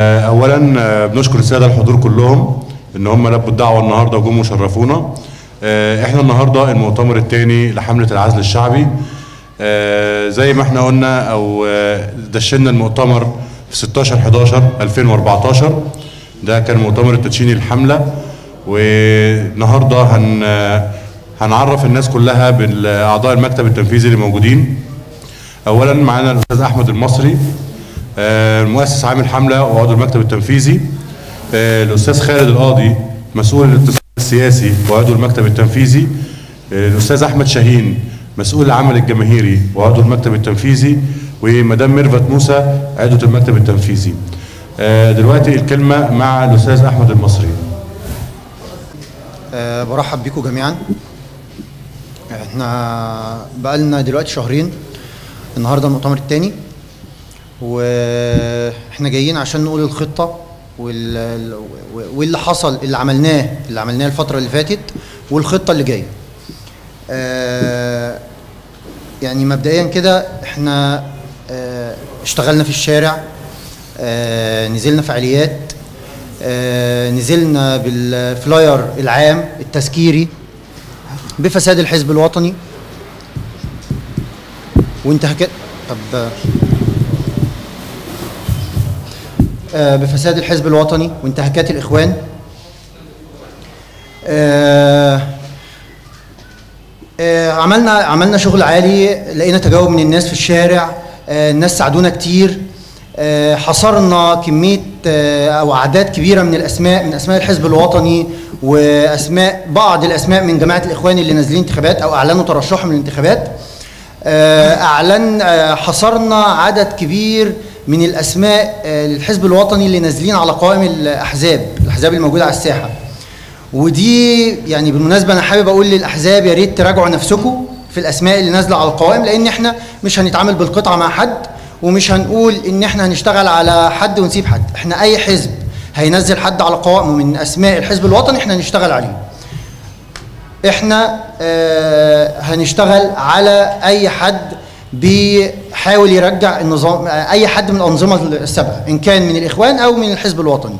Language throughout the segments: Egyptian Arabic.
اولا آه، بنشكر الساده الحضور كلهم ان هم لبوا الدعوه النهارده وجم وشرفونا آه، احنا النهارده المؤتمر الثاني لحمله العزل الشعبي آه، زي ما احنا قلنا او آه، دشنا المؤتمر في 16 11 2014 ده كان مؤتمر التدشيني للحمله والنهارده هن آه، هنعرف الناس كلها بالاعضاء المكتب التنفيذي اللي موجودين اولا معانا الاستاذ احمد المصري آه، المؤسس عام الحمله وعضو المكتب التنفيذي آه، الاستاذ خالد القاضي مسؤول الاتصال السياسي وعضو المكتب التنفيذي آه، الاستاذ احمد شاهين مسؤول العمل الجماهيري وعضو المكتب التنفيذي ومدام ميرفت موسى عضو المكتب التنفيذي آه، دلوقتي الكلمه مع الاستاذ احمد المصري أه برحب بيكم جميعا احنا بقالنا دلوقتي شهرين النهارده المؤتمر الثاني واحنا جايين عشان نقول الخطه وال- واللي حصل اللي عملناه اللي عملناه الفتره اللي فاتت والخطه اللي جايه أه يعني مبدئيا كده احنا أه اشتغلنا في الشارع أه نزلنا فعاليات آه، نزلنا بالفلاير العام التذكيري بفساد الحزب الوطني وانتهاكات طب آه، بفساد الحزب الوطني وانتهاكات الاخوان آه، آه، عملنا عملنا شغل عالي لقينا تجاوب من الناس في الشارع آه، الناس ساعدونا كتير آه، حصرنا كميه آه، او اعداد كبيره من الاسماء من اسماء الحزب الوطني واسماء بعض الاسماء من جماعه الاخوان اللي نازلين انتخابات او اعلنوا ترشحهم للانتخابات آه، اعلن آه، حصرنا عدد كبير من الاسماء آه، للحزب الوطني اللي نازلين على قوائم الاحزاب الاحزاب الموجوده على الساحه ودي يعني بالمناسبه انا حابب اقول للاحزاب يا ريت تراجعوا نفسكم في الاسماء اللي نازله على القوائم لان احنا مش هنتعامل بالقطعه مع حد ومش هنقول ان احنا هنشتغل على حد ونسيب حد احنا اي حزب هينزل حد على قوائمه من اسماء الحزب الوطني احنا هنشتغل عليه احنا آه هنشتغل على اي حد بيحاول يرجع النظام آه، اي حد من الانظمه السابقه ان كان من الاخوان او من الحزب الوطني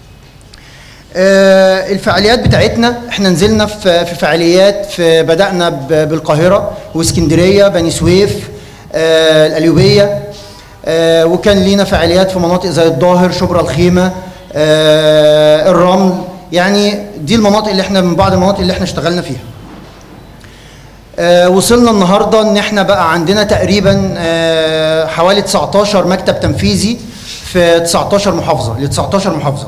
آه، الفعاليات بتاعتنا احنا نزلنا في في فعاليات في بدأنا ب- بالقاهرة واسكندرية بني سويف آه، القليوبية آه، وكان لينا فعاليات في مناطق زي الظاهر شبرا الخيمة آه، الرمل يعني دي المناطق اللي احنا من بعض المناطق اللي احنا اشتغلنا فيها آه، وصلنا النهارده ان احنا بقى عندنا تقريبا آه، حوالي 19 مكتب تنفيذي في 19 محافظه ل 19 محافظه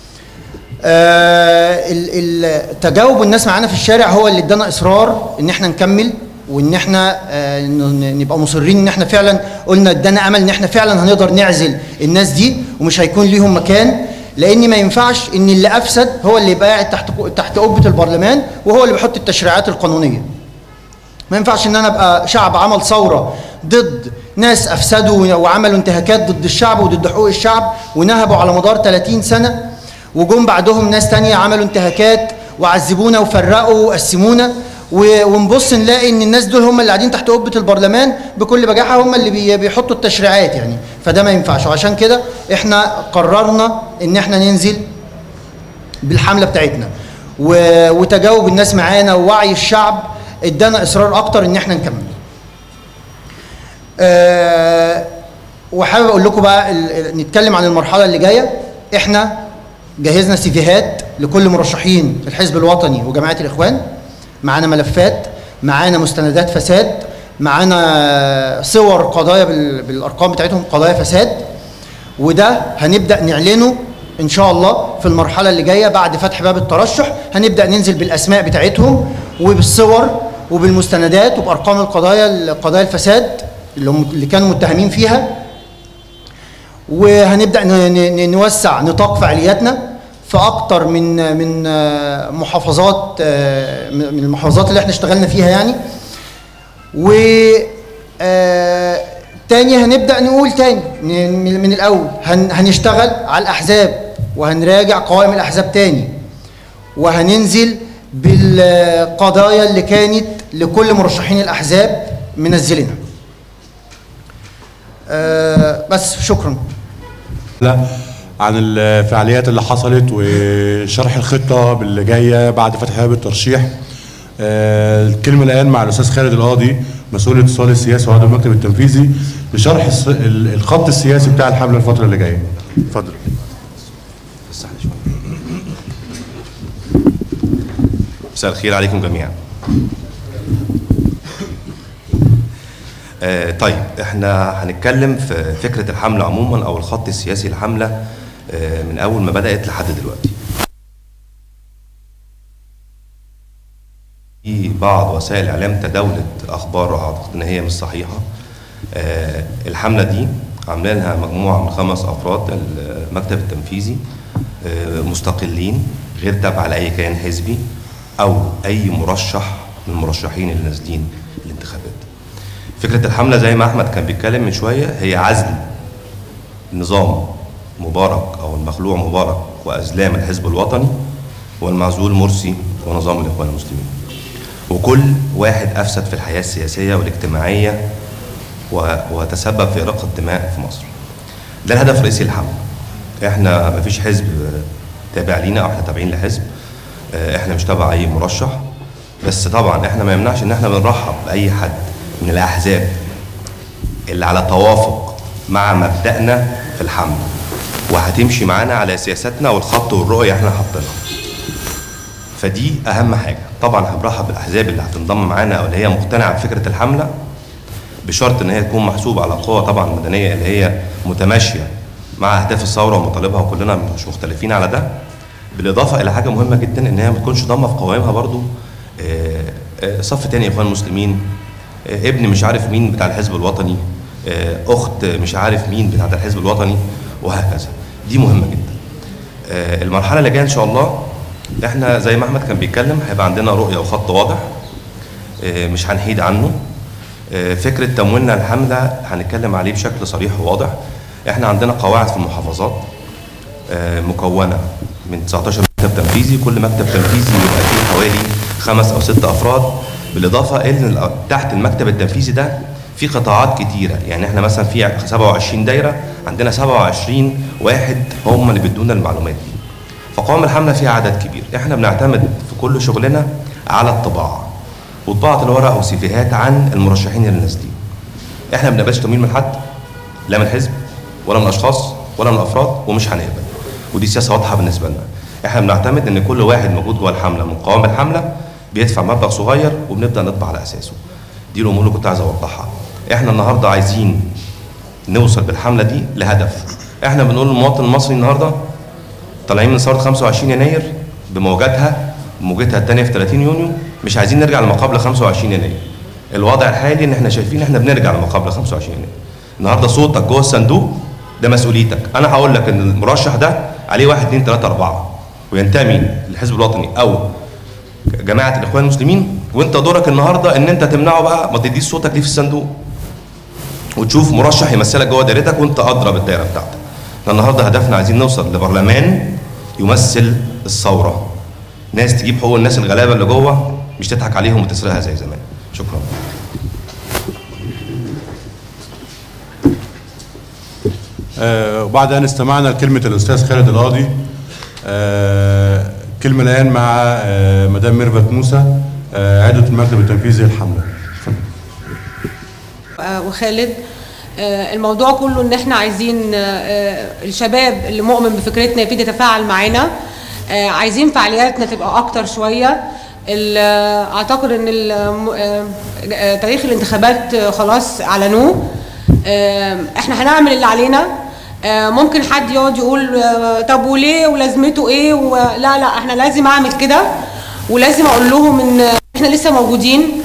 آه، ال- ال- تجاوب الناس معانا في الشارع هو اللي ادانا اصرار ان احنا نكمل وان احنا آه، ن- ن- نبقى مصرين ان احنا فعلا قلنا ادانا امل ان احنا فعلا هنقدر نعزل الناس دي ومش هيكون ليهم مكان لان ما ينفعش ان اللي افسد هو اللي يبقى قاعد تحت تحت قبه البرلمان وهو اللي بيحط التشريعات القانونيه ما ينفعش ان انا ابقى شعب عمل ثوره ضد ناس افسدوا وعملوا انتهاكات ضد الشعب وضد حقوق الشعب ونهبوا على مدار 30 سنه وجم بعدهم ناس تانية عملوا انتهاكات وعذبونا وفرقوا وقسمونا و- ونبص نلاقي ان الناس دول هم اللي قاعدين تحت قبه البرلمان بكل بجاحه هم اللي بي- بيحطوا التشريعات يعني فده ما ينفعش وعشان كده احنا قررنا ان احنا ننزل بالحمله بتاعتنا و- وتجاوب الناس معانا ووعي الشعب ادانا اصرار اكتر ان احنا نكمل آه، وحابب اقول لكم بقى ال- ال- نتكلم عن المرحله اللي جايه احنا جهزنا سيفيهات لكل مرشحين الحزب الوطني وجماعه الاخوان معانا ملفات معانا مستندات فساد معانا صور قضايا بال- بالارقام بتاعتهم قضايا فساد وده هنبدا نعلنه ان شاء الله في المرحله اللي جايه بعد فتح باب الترشح هنبدا ننزل بالاسماء بتاعتهم وبالصور وبالمستندات وبارقام القضايا قضايا الفساد اللي هم اللي كانوا متهمين فيها وهنبدا ن- ن- نوسع نطاق فعالياتنا في اكتر من من آه، محافظات آه، من المحافظات اللي احنا اشتغلنا فيها يعني و آه، تاني هنبدا نقول تاني ن- من من الاول هن هنشتغل على الاحزاب وهنراجع قوائم الاحزاب تاني وهننزل بالقضايا اللي كانت لكل مرشحين الاحزاب منزلينها آه، بس شكرا لا عن الفعاليات اللي حصلت وشرح الخطه اللي جايه بعد فتح باب الترشيح آه، الكلمه الان مع الاستاذ خالد القاضي مسؤول الاتصال السياسي وعضو المكتب التنفيذي لشرح الس- ال- الخط السياسي بتاع الحمله الفتره اللي جايه اتفضل استحلى شوية. مساء الخير عليكم جميعا آه طيب احنا هنتكلم في فكرة الحملة عموما او الخط السياسي للحملة آه من اول ما بدأت لحد دلوقتي في بعض وسائل الاعلام تداولت اخبار اعتقد ان هي مش صحيحه آه، الحمله دي عاملينها مجموعه من خمس افراد المكتب التنفيذي آه، مستقلين غير تابعه لاي كيان حزبي او اي مرشح من المرشحين اللي نازلين الانتخابات فكره الحمله زي ما احمد كان بيتكلم من شويه هي عزل نظام مبارك او المخلوع مبارك وازلام الحزب الوطني والمعزول مرسي ونظام الاخوان المسلمين وكل واحد افسد في الحياه السياسيه والاجتماعيه و- وتسبب في اراقه دماء في مصر. ده الهدف الرئيسي للحمله. احنا مفيش حزب تابع لينا او احنا تابعين لحزب آه، احنا مش تبع اي مرشح بس طبعا احنا ما يمنعش ان احنا بنرحب باي حد من الاحزاب اللي على توافق مع مبدأنا في الحمله وهتمشي معانا على سياستنا والخط والرؤيه احنا حاطينها. فدي اهم حاجه طبعا هنرحب بالاحزاب اللي هتنضم معانا او اللي هي مقتنعه بفكره الحمله بشرط ان هي تكون محسوبه على قوه طبعا مدنيه اللي هي متماشيه مع اهداف الثوره ومطالبها وكلنا مش مختلفين على ده بالاضافه الى حاجه مهمه جدا ان هي ما تكونش ضامه في قوائمها برضو آه، آه، صف تاني اخوان مسلمين آه، ابن مش عارف مين بتاع الحزب الوطني آه، اخت مش عارف مين بتاعت الحزب الوطني وهكذا دي مهمه جدا آه، المرحله اللي جايه ان شاء الله احنا زي ما احمد كان بيتكلم هيبقى عندنا رؤيه وخط واضح آه، مش هنحيد عنه آه، فكره تمويلنا الحمله هنتكلم عليه بشكل صريح وواضح احنا عندنا قواعد في المحافظات آه، مكونه من 19 مكتب تنفيذي كل مكتب تنفيذي يبقى فيه حوالي خمس او ست افراد بالاضافه ان ال- تحت المكتب التنفيذي ده في قطاعات كتيره يعني احنا مثلا في 27 دايره عندنا 27 واحد هم اللي بيدونا المعلومات دي فقوام الحمله فيها عدد كبير احنا بنعتمد في كل شغلنا على الطباعه وطباعه الورق وسيفيهات عن المرشحين اللي نازلين احنا ما بنقبلش تمويل من حد لا من حزب ولا من اشخاص ولا من افراد ومش هنقبل ودي سياسه واضحه بالنسبه لنا احنا بنعتمد ان كل واحد موجود جوه الحمله من قوام الحمله بيدفع مبلغ صغير وبنبدا نطبع على اساسه دي الامور اللي كنت عايز اوضحها احنا النهارده عايزين نوصل بالحمله دي لهدف احنا بنقول للمواطن المصري النهارده طالعين من ثوره 25 يناير بموجاتها موجتها الثانيه في 30 يونيو مش عايزين نرجع لما قبل 25 يناير الوضع الحالي ان احنا شايفين احنا بنرجع لما قبل 25 يناير النهارده صوتك جوه الصندوق ده مسؤوليتك انا هقول لك ان المرشح ده عليه 1 2 3 4 وينتمي للحزب الوطني او جماعه الاخوان المسلمين وانت دورك النهارده ان انت تمنعه بقى ما تديش صوتك ليه في الصندوق وتشوف مرشح يمثلك جوه دايرتك وانت ادرى بالدايره بتاعتك احنا النهارده هدفنا عايزين نوصل لبرلمان يمثل الثوره ناس تجيب حقوق الناس الغلابه اللي جوه مش تضحك عليهم وتسرقها زي زمان شكرا آه، وبعد ان استمعنا لكلمه الاستاذ خالد القاضي آه، كلمه الان مع آه، مدام ميرفت موسى آه، عضو المكتب التنفيذي للحمله اتفضل. آه، وخالد آه، الموضوع كله ان احنا عايزين آه، آه، الشباب اللي مؤمن بفكرتنا يبتدي يتفاعل معانا آه، عايزين فعالياتنا تبقى اكتر شويه ال- آه، اعتقد ان ال- آه، آه، تاريخ الانتخابات آه، خلاص اعلنوه آه، احنا هنعمل اللي علينا آه، ممكن حد يقعد يقول آه، طب وليه ولازمته ايه ولا لا احنا لازم اعمل كده ولازم اقول لهم ان احنا لسه موجودين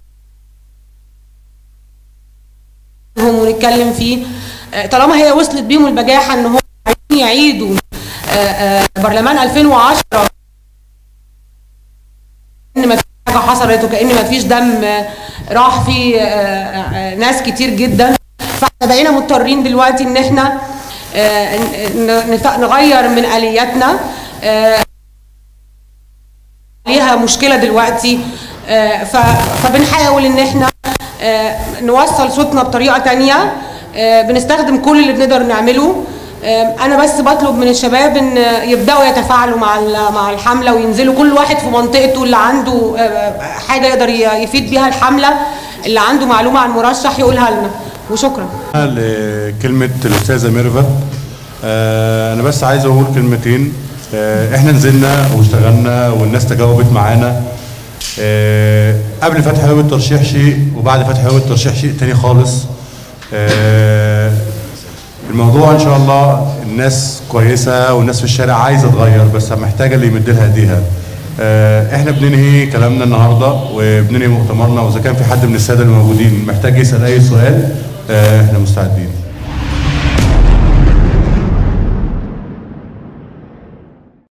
هم ونتكلم فيه آه، طالما هي وصلت بيهم البجاحه ان هم عايزين يعيدوا آه، آه، برلمان 2010 ان ما فيش حاجه حصلت وكان ما فيش دم آه، راح في آه، آه، ناس كتير جدا فاحنا بقينا مضطرين دلوقتي ان احنا آه، ن- ن- نف- نغير من الياتنا آه، ليها مشكله دلوقتي آه، ف- فبنحاول ان احنا آه، نوصل صوتنا بطريقه تانية آه، بنستخدم كل اللي بنقدر نعمله آم، انا بس بطلب من الشباب ان يبداوا يتفاعلوا مع ال- مع الحمله وينزلوا كل واحد في منطقته اللي عنده آه، حاجه يقدر ي- يفيد بيها الحمله اللي عنده معلومه عن مرشح يقولها لنا وشكرا لكلمة الأستاذة ميرفت آه، أنا بس عايز أقول كلمتين آه، إحنا نزلنا واشتغلنا والناس تجاوبت معانا آه، قبل فتح باب الترشيح شيء وبعد فتح باب الترشيح شيء تاني خالص آه، الموضوع إن شاء الله الناس كويسة والناس في الشارع عايزة تغير بس محتاجة اللي يمد لها إيديها آه، احنا بننهي كلامنا النهارده وبننهي مؤتمرنا واذا كان في حد من الساده الموجودين محتاج يسال اي سؤال آه، احنا مستعدين